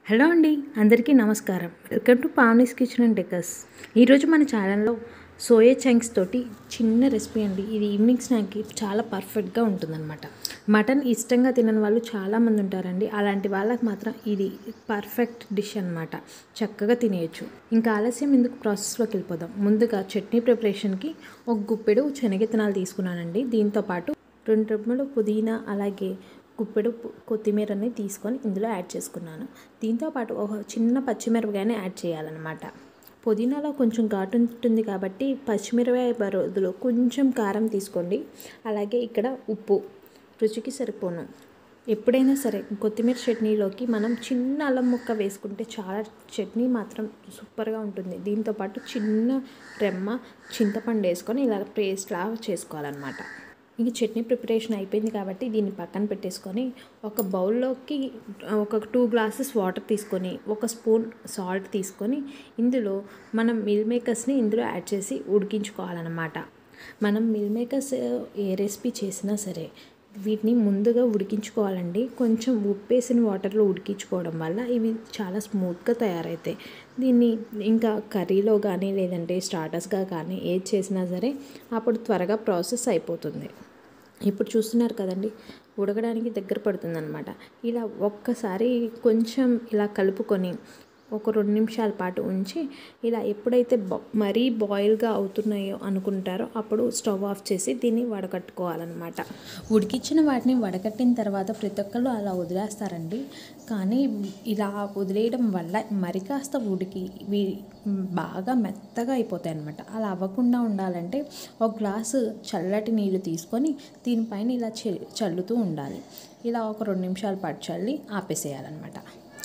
hello అండి అందరికీ నమస్కారం welcome to Pavani's kitchen and decors ఈరోజు మన ఛానల్లో సోయా చంక్స్ తోటి చిన్న రెసిపీ అండి ఇది ఈవినింగ్ స్నాక్కి చాలా పర్ఫెక్ట్గా ఉంటుందన్నమాట మటన్ ఇష్టంగా తినని వాళ్ళు చాలామంది ఉంటారండి అలాంటి వాళ్ళకి మాత్రం ఇది పర్ఫెక్ట్ డిష్ అన్నమాట చక్కగా తినేయచ్చు ఇంకా ఆలస్యం ఎందుకు ప్రాసెస్లోకి వెళ్ళిపోదాం ముందుగా చట్నీ ప్రిపరేషన్కి ఒక గుప్పెడు శనగిత్తనాలు తీసుకున్నానండి దీంతోపాటు రెండు రెమ్మలు పుదీనా అలాగే గుప్పెడు పు- కొత్తిమీరని తీసుకొని ఇందులో యాడ్ చేసుకున్నాను దీంతోపాటు ఒక చిన్న పచ్చిమిరపకాయని యాడ్ చేయాలన్నమాట పుదీనాలో కొంచెం ఘాటు ఉంటుంది కాబట్టి పచ్చిమిరపకాయ బదులు కొంచెం కారం తీసుకోండి అలాగే ఇక్కడ ఉప్పు రుచికి సరిపోను ఎప్పుడైనా సరే కొత్తిమీర చట్నీలోకి మనం చిన్న అల్లం ముక్క వేసుకుంటే చాలా చట్నీ మాత్రం సూపర్గా ఉంటుంది దీంతోపాటు చిన్న రెమ్మ చింతపండు వేసుకొని ఇలా పేస్ట్ లాగా చేసుకోవాలన్నమాట ఇంక చట్నీ ప్రిపరేషన్ అయిపోయింది కాబట్టి దీన్ని పక్కన పెట్టేసుకొని ఒక బౌల్లోకి ఒక టూ గ్లాసెస్ వాటర్ తీసుకొని ఒక స్పూన్ సాల్ట్ తీసుకొని ఇందులో మనం మిల్ మేకర్స్ని ఇందులో యాడ్ చేసి ఉడికించుకోవాలన్నమాట మనం మిల్ మేకర్స్ ఏ రెసిపీ చేసినా సరే వీటిని ముందుగా ఉడికించుకోవాలండి కొంచెం ఉప్పేసిన వాటర్లో ఉడికించుకోవడం వల్ల ఇవి చాలా స్మూత్గా తయారవుతాయి దీన్ని ఇంకా కర్రీలో కానీ లేదంటే స్టార్టర్స్గా కానీ ఏది చేసినా సరే అప్పుడు త్వరగా ప్రాసెస్ అయిపోతుంది ఇప్పుడు చూస్తున్నారు కదండి ఉడకడానికి దగ్గర పడుతుందన్నమాట ఇలా ఒక్కసారి కొంచెం ఇలా కలుపుకొని ఒక రెండు నిమిషాల పాటు ఉంచి ఇలా ఎప్పుడైతే బ- మరీ బాయిల్గా అవుతున్నాయో అనుకుంటారో అప్పుడు స్టవ్ ఆఫ్ చేసి దీన్ని వడకట్టుకోవాలన్నమాట ఉడికించిన వాటిని వడకట్టిన తర్వాత ప్రతి ఒక్కళ్ళు అలా వదిలేస్తారండి కానీ ఇలా వదిలేయడం వల్ల మరి కాస్త ఉడికి ఇవి బాగా మెత్తగా అయిపోతాయి అన్నమాట అలా అవ్వకుండా ఉండాలంటే ఒక గ్లాసు చల్లటి నీళ్ళు తీసుకొని దీనిపైన ఇలా చె- చల్లుతూ ఉండాలి ఇలా ఒక రెండు నిమిషాల పాటు చల్లి ఆపేసేయాలన్నమాట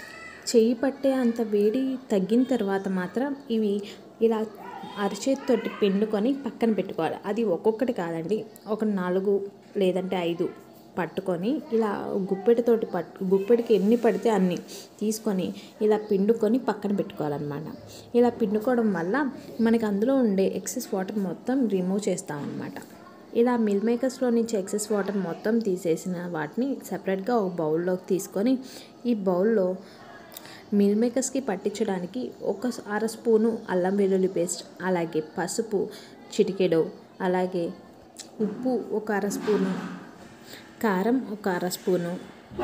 చేయి పట్టే అంత వేడి తగ్గిన తర్వాత మాత్రం ఇవి ఇలా అరచేతితోటి పిండుకొని పక్కన పెట్టుకోవాలి అది ఒక్కొక్కటి కాదండి ఒక నాలుగు లేదంటే ఐదు పట్టుకొని ఇలా గుప్పెడితోటి పట్టు గుప్పెడికి ఎన్ని పడితే అన్ని తీసుకొని ఇలా పిండుకొని పక్కన పెట్టుకోవాలన్నమాట ఇలా పిండుకోవడం వల్ల మనకి అందులో ఉండే ఎక్సెస్ వాటర్ మొత్తం రిమూవ్ చేస్తామన్నమాట ఇలా మిల్ మేకర్స్లో నుంచి ఎక్సెస్ వాటర్ మొత్తం తీసేసిన వాటిని సపరేట్గా ఒక బౌల్లోకి తీసుకొని ఈ బౌల్లో మిల్ మేకర్స్కి పట్టించడానికి ఒక అర స్పూను అల్లం వెల్లుల్లి పేస్ట్ అలాగే పసుపు చిటికెడు అలాగే ఉప్పు ఒక అర స్పూను కారం ఒక అర స్పూను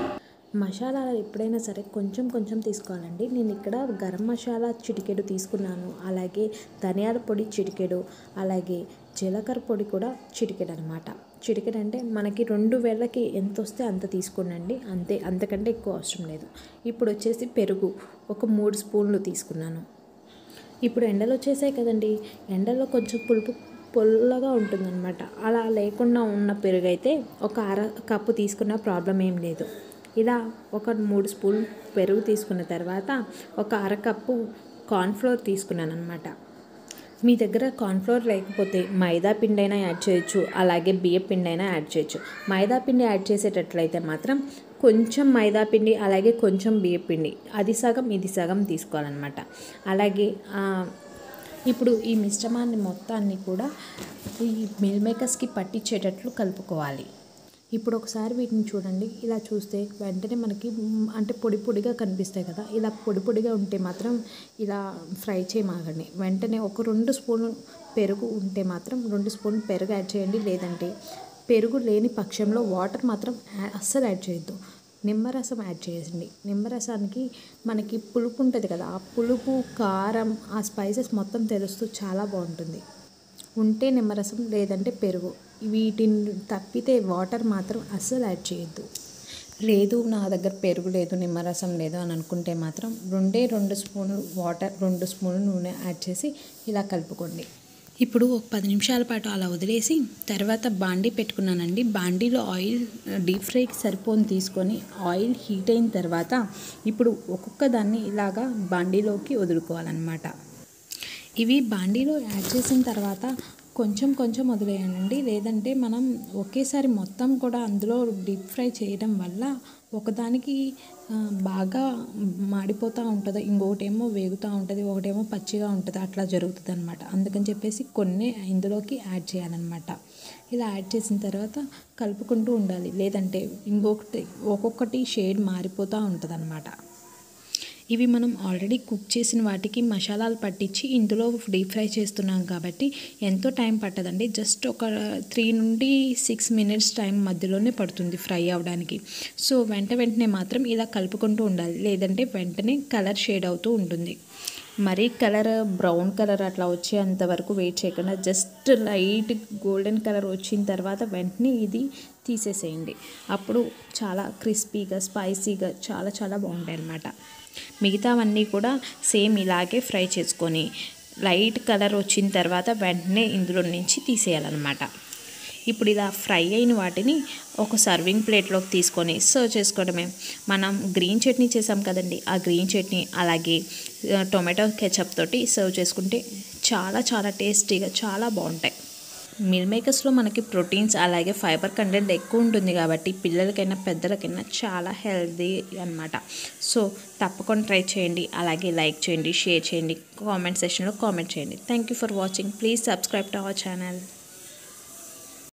మసాలాలు ఎప్పుడైనా సరే కొంచెం కొంచెం తీసుకోవాలండి నేను ఇక్కడ గరం మసాలా చిటికెడు తీసుకున్నాను అలాగే ధనియాల పొడి చిటికెడు అలాగే జీలకర్ర పొడి కూడా చిటికెడు అనమాట చిటికెడు అంటే మనకి రెండు వేళ్ళకి ఎంత వస్తే అంత తీసుకోండి అంతే అంతకంటే ఎక్కువ అవసరం లేదు ఇప్పుడు వచ్చేసి పెరుగు ఒక మూడు స్పూన్లు తీసుకున్నాను ఇప్పుడు ఎండలు వచ్చేసాయి కదండి ఎండలో కొంచెం పులుపు పొల్లగా ఉంటుందన్నమాట అలా లేకుండా ఉన్న పెరుగు అయితే ఒక అర కప్పు తీసుకున్న ప్రాబ్లం ఏం లేదు ఇలా ఒక మూడు స్పూన్ పెరుగు తీసుకున్న తర్వాత ఒక అర కప్పు కార్న్ఫ్లోర్ తీసుకున్నాను అనమాట మీ దగ్గర కార్న్ఫ్లోర్ లేకపోతే మైదా పిండి అయినా యాడ్ చేయొచ్చు అలాగే బియ్య పిండి అయినా యాడ్ చేయొచ్చు మైదా పిండి యాడ్ చేసేటట్లయితే మాత్రం కొంచెం మైదా పిండి అలాగే కొంచెం బియ్య పిండి అది సగం ఇది సగం తీసుకోవాలన్నమాట అలాగే ఆ, ఇప్పుడు ఈ మిశ్రమాన్ని మొత్తాన్ని కూడా ఈ మిల్ మేకర్స్కి పట్టించేటట్లు కలుపుకోవాలి ఇప్పుడు ఒకసారి వీటిని చూడండి ఇలా చూస్తే వెంటనే మనకి మ్, అంటే పొడి పొడిగా కనిపిస్తాయి కదా ఇలా పొడి పొడిగా ఉంటే మాత్రం ఇలా ఫ్రై చేయమాగండి వెంటనే ఒక రెండు స్పూన్లు పెరుగు ఉంటే మాత్రం రెండు స్పూన్లు పెరుగు యాడ్ చేయండి లేదంటే పెరుగు లేని పక్షంలో వాటర్ మాత్రం యా- అస్సలు యాడ్ చేయొద్దు నిమ్మరసం యాడ్ చేయండి నిమ్మరసానికి మనకి పులుపు ఉంటుంది కదా ఆ పులుపు కారం ఆ స్పైసెస్ మొత్తం తెలుస్తూ చాలా బాగుంటుంది ఉంటే నిమ్మరసం లేదంటే పెరుగు వీటిని తప్పితే వాటర్ మాత్రం అస్సలు యాడ్ చేయొద్దు లేదు నా దగ్గర పెరుగు లేదు నిమ్మరసం లేదు అని అనుకుంటే మాత్రం రెండే రెండు స్పూన్లు వాటర్ రెండు స్పూన్లు నూనె యాడ్ చేసి ఇలా కలుపుకోండి ఇప్పుడు ఒక పది నిమిషాల పాటు అలా వదిలేసి తర్వాత బాండీ పెట్టుకున్నానండి బాండీలో ఆయిల్ డీప్ ఫ్రైకి సరిపోని తీసుకొని ఆయిల్ హీట్ అయిన తర్వాత ఇప్పుడు ఒక్కొక్క దాన్ని ఇలాగా బాండీలోకి వదులుకోవాలన్నమాట ఇవి బాండీలో యాడ్ చేసిన తర్వాత కొంచెం కొంచెం వదిలేయండి లేదంటే మనం ఒకేసారి మొత్తం కూడా అందులో డీప్ ఫ్రై చేయడం వల్ల ఒకదానికి ఆ, బాగా మాడిపోతూ ఉంటుంది ఇంకొకటేమో వేగుతూ ఉంటుంది ఒకటేమో పచ్చిగా ఉంటుంది అట్లా జరుగుతుంది అనమాట అందుకని చెప్పేసి కొన్ని ఇందులోకి యాడ్ చేయాలన్నమాట ఇలా యాడ్ చేసిన తర్వాత కలుపుకుంటూ ఉండాలి లేదంటే ఇంకొకటి ఒక్కొక్కటి షేడ్ మారిపోతూ ఉంటుంది ఇవి మనం ఆల్రెడీ కుక్ చేసిన వాటికి మసాలాలు పట్టించి ఇందులో డీప్ ఫ్రై చేస్తున్నాం కాబట్టి ఎంతో టైం పట్టదండి జస్ట్ ఒక త్రీ నుండి సిక్స్ మినిట్స్ టైం మధ్యలోనే పడుతుంది ఫ్రై అవ్వడానికి సో వెంట వెంటనే మాత్రం ఇలా కలుపుకుంటూ ఉండాలి లేదంటే వెంటనే కలర్ షేడ్ అవుతూ ఉంటుంది మరీ కలర్ బ్రౌన్ కలర్ అట్లా వచ్చేంత వరకు వెయిట్ చేయకుండా జస్ట్ లైట్ గోల్డెన్ కలర్ వచ్చిన తర్వాత వెంటనే ఇది తీసేసేయండి అప్పుడు చాలా క్రిస్పీగా స్పైసీగా చాలా చాలా బాగుంటాయి అన్నమాట మిగతావన్నీ కూడా సేమ్ ఇలాగే ఫ్రై చేసుకొని లైట్ కలర్ వచ్చిన తర్వాత వెంటనే ఇందులో నుంచి తీసేయాలన్నమాట ఇప్పుడు ఇలా ఫ్రై అయిన వాటిని ఒక సర్వింగ్ ప్లేట్లోకి తీసుకొని సర్వ్ చేసుకోవడమే మనం గ్రీన్ చట్నీ చేసాం కదండి ఆ గ్రీన్ చట్నీ అలాగే ఆ, టొమాటో కెచప్ తోటి సర్వ్ చేసుకుంటే చాలా చాలా టేస్టీగా చాలా బాగుంటాయి మిల్ మేకర్స్లో మనకి ప్రోటీన్స్ అలాగే ఫైబర్ కంటెంట్ ఎక్కువ ఉంటుంది కాబట్టి పిల్లలకైనా పెద్దలకైనా చాలా హెల్తీ అన్నమాట సో తప్పకుండా ట్రై చేయండి అలాగే లైక్ చేయండి షేర్ చేయండి కామెంట్ సెక్షన్లో కామెంట్ చేయండి thank you for watching please subscribe to our channel